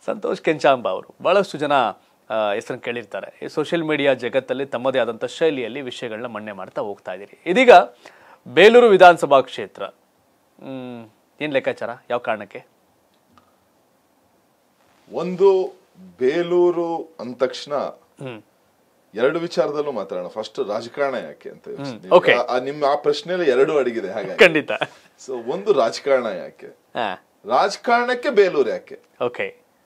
ಸಂತೋಷ್ ಕೆಂಚಾಂಬ ಅವರು ಬಹಳಷ್ಟು ಜನ ಹೆಸರನ್ನು ಕೇಳಿರ್ತಾರೆ ಈ ಸೋಷಿಯಲ್ ಮೀಡಿಯಾ ಜಗತ್ತಲ್ಲಿ ತಮ್ಮದೇ ಆದಂಥ ಶೈಲಿಯಲ್ಲಿ ವಿಷಯಗಳನ್ನ ಮಣ್ಣೆ ಮಾಡ್ತಾ ಹೋಗ್ತಾ ಇದ್ದೀರಿ ಇದೀಗ ಬೇಲೂರು ವಿಧಾನಸಭಾ ಕ್ಷೇತ್ರ ಹ್ಮ್, ಏನ್ ಲೆಕ್ಕಾಚಾರ ಯಾವ ಕಾರಣಕ್ಕೆ ಒಂದು ಬೇಲೂರು ಅಂದ ತಕ್ಷಣ ಹ್ಮ್ ಎರಡು ವಿಚಾರದಲ್ಲೂ ಮಾತಾಡೋಣ ಫಸ್ಟ್ ರಾಜಕಾರಣ ಯಾಕೆ ಅಂತ ಯೋಚ್ನೆ. okay. ಆ- ಆ ನಿಮ್ಮ ಆ ಪ್ರಶ್ನೆಯಲ್ಲಿ ಎರಡು ಅಡಗಿದೆ ಹಾಗಾಗಿ ಖಂಡಿತ ಸೊ ಒಂದು ರಾಜಕಾರಣ ಯಾಕೆ ಹಾ ರಾಜಕಾರಣಕ್ಕೆ ಬೇಲೂರು ಯಾಕೆ ಓಕೆ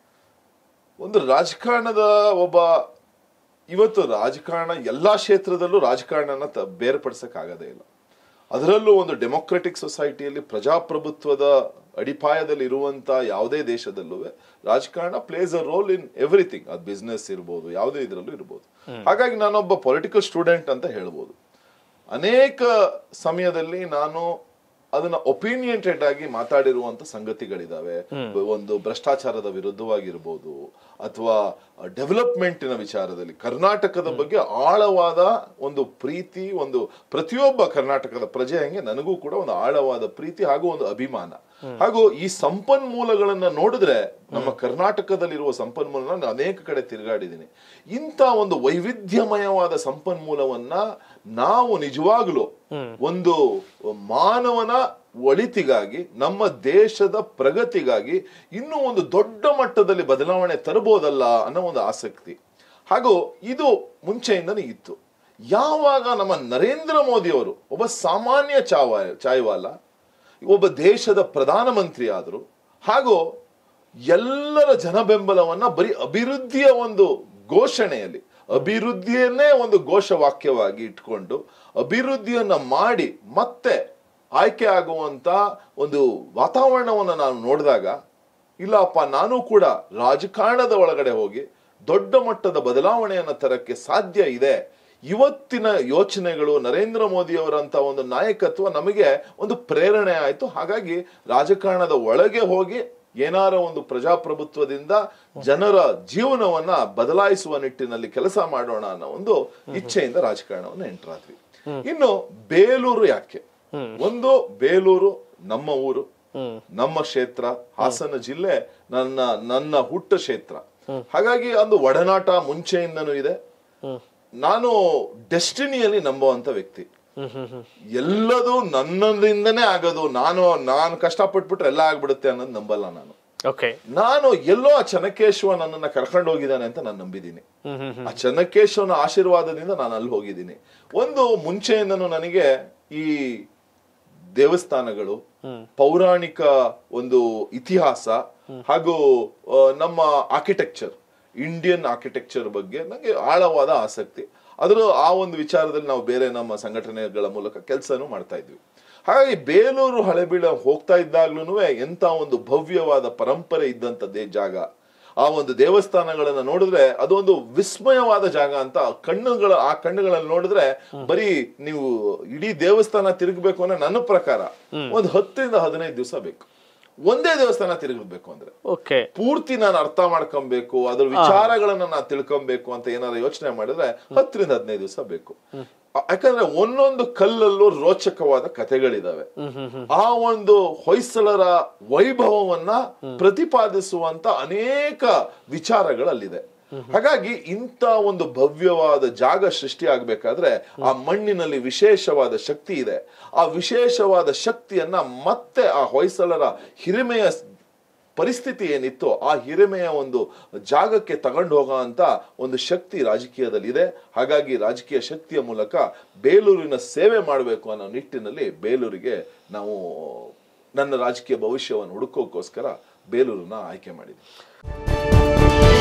ಒಂದು ರಾಜಕಾರಣದ ಒಬ್ಬ ಇವತ್ತು ರಾಜಕಾರಣ ಎಲ್ಲಾ ಕ್ಷೇತ್ರದಲ್ಲೂ ರಾಜಕಾರಣನ ತ- ಬೇರ್ಪಡಿಸಕ್ ಆಗದೇ ಇಲ್ಲ ಅದರಲ್ಲೂ ಒಂದು ಡೆಮೊಕ್ರೆಟಿಕ್ ಸೊಸೈಟಿಯಲ್ಲಿ ಪ್ರಜಾಪ್ರಭುತ್ವದ ಅಡಿಪಾಯದಲ್ಲಿ ಇರುವಂತ ಯಾವುದೇ ದೇಶದಲ್ಲೂ ರಾಜಕಾರಣ plays a role in everything ಅದು ಬಿಸ್ನೆಸ್ ಇರ್ಬೋದು ಯಾವುದೇ ಇದರಲ್ಲೂ ಇರ್ಬೋದು ಹಾಗಾಗಿ ನಾನೊಬ್ಬ ಪೊಲಿಟಿಕಲ್ ಸ್ಟೂಡೆಂಟ್ ಅಂತ ಹೇಳ್ಬೋದು ಅನೇಕ ಸಮಯದಲ್ಲಿ ನಾನು ಅದನ್ನ ಒಪಿನಿಯಂಟೆಡ್ ಆಗಿ ಮಾತಾಡಿರುವಂತ ಸಂಗತಿಗಳಿದಾವೆ ಒಂದು ಭ್ರಷ್ಟಾಚಾರದ ವಿರುದ್ಧವಾಗಿರ್ಬೋದು ಅಥವಾ ಡೆವಲಪ್ಮೆಂಟಿನ ವಿಚಾರದಲ್ಲಿ ಕರ್ನಾಟಕದ ಬಗ್ಗೆ ಆಳವಾದ ಒಂದು ಪ್ರೀತಿ ಒಂದು ಪ್ರತಿಯೊಬ್ಬ ಕರ್ನಾಟಕದ ಪ್ರಜೆ ಹಂಗೆ ನನಗೂ ಕೂಡ ಒಂದು ಆಳವಾದ ಪ್ರೀತಿ ಹಾಗೂ ಒಂದು ಅಭಿಮಾನ ಹಾಗೂ ಈ ಸಂಪನ್ಮೂಲಗಳನ್ನ ನೋಡಿದ್ರೆ ನಮ್ಮ ಕರ್ನಾಟಕದಲ್ಲಿರುವ ಸಂಪನ್ಮೂಲನ ನಾನು ಅನೇಕ ಕಡೆ ತಿರುಗಾಡಿದ್ದೀನಿ ಇಂಥ ಒಂದು ವೈವಿಧ್ಯಮಯವಾದ ಸಂಪನ್ಮೂಲವನ್ನ ನಾವು ನಿಜವಾಗ್ಲೂ ಒಂದು ಮಾನವನ ಒಳಿತಿಗಾಗಿ ನಮ್ಮ ದೇಶದ ಪ್ರಗತಿಗಾಗಿ ಇನ್ನೂ ಒಂದು ದೊಡ್ಡ ಮಟ್ಟದಲ್ಲಿ ಬದಲಾವಣೆ ತರಬಹುದಲ್ಲ ಅನ್ನೋ ಒಂದು ಆಸಕ್ತಿ ಹಾಗೂ ಇದು ಮುಂಚೆಯಿಂದನೇ ಇತ್ತು ಯಾವಾಗ ನಮ್ಮ ನರೇಂದ್ರ ಮೋದಿ ಅವರು ಒಬ್ಬ ಸಾಮಾನ್ಯ ಚಾವ ಚಾಯ್ವಾಲ ಒಬ್ಬ ದೇಶದ ಪ್ರಧಾನಮಂತ್ರಿ ಆದರು ಹಾಗೂ ಎಲ್ಲರ ಜನಬೆಂಬಲವನ್ನ ಬರೀ ಅಭಿವೃದ್ಧಿಯ ಒಂದು ಘೋಷಣೆಯಲ್ಲಿ ಅಭಿವೃದ್ಧಿಯನ್ನೇ ಒಂದು ಘೋಷವಾಕ್ಯವಾಗಿ ಇಟ್ಕೊಂಡು ಅಭಿವೃದ್ಧಿಯನ್ನ ಮಾಡಿ ಮತ್ತೆ ಆಯ್ಕೆ ಆಗುವಂತ ಒಂದು ವಾತಾವರಣವನ್ನ ನಾನು ನೋಡಿದಾಗ ಇಲ್ಲಪ್ಪ ನಾನು ಕೂಡ ರಾಜಕಾರಣದ ಒಳಗಡೆ ಹೋಗಿ ದೊಡ್ಡ ಮಟ್ಟದ ಬದಲಾವಣೆಯನ್ನ ತರಕ್ಕೆ ಸಾಧ್ಯ ಇದೆ ಇವತ್ತಿನ ಯೋಚನೆಗಳು ನರೇಂದ್ರ ಮೋದಿ ಅವರಂತ ಒಂದು ನಾಯಕತ್ವ ನಮಗೆ ಒಂದು ಪ್ರೇರಣೆ ಆಯ್ತು ಹಾಗಾಗಿ ರಾಜಕಾರಣದ ಒಳಗೆ ಹೋಗಿ ಏನಾರ ಒಂದು ಪ್ರಜಾಪ್ರಭುತ್ವದಿಂದ ಜನರ ಜೀವನವನ್ನ ಬದಲಾಯಿಸುವ ನಿಟ್ಟಿನಲ್ಲಿ ಕೆಲಸ ಮಾಡೋಣ ಅನ್ನೋ ಒಂದು ಇಚ್ಛೆಯಿಂದ ರಾಜಕಾರಣವನ್ನು ಎಂಟ್ರಾದ್ವಿ ಇನ್ನು ಬೇಲೂರು ಯಾಕೆ ಒಂದು ಬೇಲೂರು ನಮ್ಮ ಊರು ನಮ್ಮ ಕ್ಷೇತ್ರ ಹಾಸನ ಜಿಲ್ಲೆ ನನ್ನ ನನ್ನ ಹುಟ್ಟ ಕ್ಷೇತ್ರ ಹಾಗಾಗಿ ಒಂದು ಒಡನಾಟ ಮುಂಚೆಯಿಂದನೂ ಇದೆ ನಾನು ಡೆಸ್ಟಿನಿಯಲ್ಲಿ ನಂಬುವಂತ ವ್ಯಕ್ತಿ ಎಲ್ಲದೂ ನನ್ನಿಂದನೇ ಆಗೋದು ನಾನು ನಾನು ಕಷ್ಟಪಟ್ಬಿಟ್ರೆ ಎಲ್ಲ ಆಗ್ಬಿಡುತ್ತೆ ಅನ್ನೋದು ನಂಬಲ್ಲ ನಾನು ಓಕೆ ನಾನು ಎಲ್ಲೋ ಆ ಚನ್ನಕೇಶವ ನನ್ನನ್ನ ಕರ್ಕೊಂಡು ಹೋಗಿದ್ದಾನೆ ಅಂತ ನಾನು ನಂಬಿದ್ದೀನಿ ಹ್ಮ್ ಹ್ಮ್ ಆ ಚನ್ನಕೇಶವನ ಆಶೀರ್ವಾದದಿಂದ ನಾನು ಅಲ್ಲಿ ಹೋಗಿದ್ದೀನಿ ಒಂದು ಮುಂಚೆಯಿಂದನೂ ನನಗೆ ಈ ದೇವಸ್ಥಾನಗಳು ಪೌರಾಣಿಕ ಒಂದು ಇತಿಹಾಸ ಹಾಗೂ ಆ, ನಮ್ಮ ಆರ್ಕಿಟೆಕ್ಚರ್ ಇಂಡಿಯನ್ ಆರ್ಕಿಟೆಕ್ಚರ್ ಬಗ್ಗೆ ನನಗೆ ಆಳವಾದ ಆಸಕ್ತಿ ಅದರ ಆ ಒಂದು ವಿಚಾರದಲ್ಲಿ ನಾವು ಬೇರೆ ನಮ್ಮ ಸಂಘಟನೆಗಳ ಮೂಲಕ ಕೆಲಸನೂ ಮಾಡ್ತಾ ಇದ್ವಿ ಹಾಗಾಗಿ ಬೇಲೂರು ಹಳೆಬೀಡ ಹೋಗ್ತಾ ಇದ್ದಾಗ್ಲೂ ಎಂತ ಒಂದು ಭವ್ಯವಾದ ಪರಂಪರೆ ಇದ್ದಂಥದ್ದೇ ಜಾಗ ಆ ಒಂದು ದೇವಸ್ಥಾನಗಳನ್ನ ನೋಡಿದ್ರೆ ಅದೊಂದು ವಿಸ್ಮಯವಾದ ಜಾಗ ಅಂತ ಕಣ್ಣುಗಳ ಆ ಕಣ್ಣುಗಳಲ್ಲಿ ನೋಡಿದ್ರೆ ಬರೀ ನೀವು ಇಡೀ ದೇವಸ್ಥಾನ ತಿರುಗಬೇಕು ಅಂದ್ರೆ ನನ್ನ ಪ್ರಕಾರ ಒಂದು ಹತ್ತರಿಂದ ಹದಿನೈದು ದಿವಸ ಬೇಕು ಒಂದೇ ದೇವಸ್ಥಾನ ತಿರುಗಬೇಕು ಅಂದ್ರೆ ಓಕೆ ಪೂರ್ತಿ ನಾನು ಅರ್ಥ ಮಾಡ್ಕೊಬೇಕು ಅದ್ರ ವಿಚಾರಗಳನ್ನ ನಾನು ತಿಳ್ಕೊಬೇಕು ಅಂತ ಏನಾದ್ರು ಯೋಚನೆ ಮಾಡಿದ್ರೆ ಹತ್ತರಿಂದ ಹದಿನೈದು ದಿವಸ ಬೇಕು ಆ- ಯಾಕಂದ್ರೆ ಒಂದೊಂದು ಕಲ್ಲಲ್ಲೂ ರೋಚಕವಾದ ಕಥೆಗಳಿದಾವೆ ಆ ಒಂದು ಹೊಯ್ಸಳರ ವೈಭವವನ್ನ ಪ್ರತಿಪಾದಿಸುವಂತ ಅನೇಕ ವಿಚಾರಗಳಲ್ಲಿದೆ ಹಾಗಾಗಿ ಇಂಥ ಒಂದು ಭವ್ಯವಾದ ಜಾಗ ಸೃಷ್ಟಿ ಆಗ್ಬೇಕಾದ್ರೆ ಆ ಮಣ್ಣಿನಲ್ಲಿ ವಿಶೇಷವಾದ ಶಕ್ತಿ ಇದೆ ಆ ವಿಶೇಷವಾದ ಶಕ್ತಿಯನ್ನ ಮತ್ತೆ ಆ ಹೊಯ್ಸಳರ ಹಿರಿಮೆಯ ಸ್- ಪರಿಸ್ಥಿತಿ ಏನಿತ್ತು ಆ ಹಿರಿಮೆಯ ಒಂದು ಜಾಗಕ್ಕೆ ತಗೊಂಡು ಹೋಗೋ ಅಂತ ಒಂದು ಶಕ್ತಿ ರಾಜಕೀಯದಲ್ಲಿ ಇದೆ ಹಾಗಾಗಿ ರಾಜಕೀಯ ಶಕ್ತಿಯ ಮೂಲಕ ಬೇಲೂರಿನ ಸೇವೆ ಮಾಡಬೇಕು ಅನ್ನೋ ನಿಟ್ಟಿನಲ್ಲಿ ಬೇಲೂರಿಗೆ ನಾವು ನನ್ನ ರಾಜಕೀಯ ಭವಿಷ್ಯವನ್ನು ಹುಡುಕೋಕ್ಕೋಸ್ಕರ ಬೇಲೂರನ್ನ ಆಯ್ಕೆ ಮಾಡಿದ್ವಿ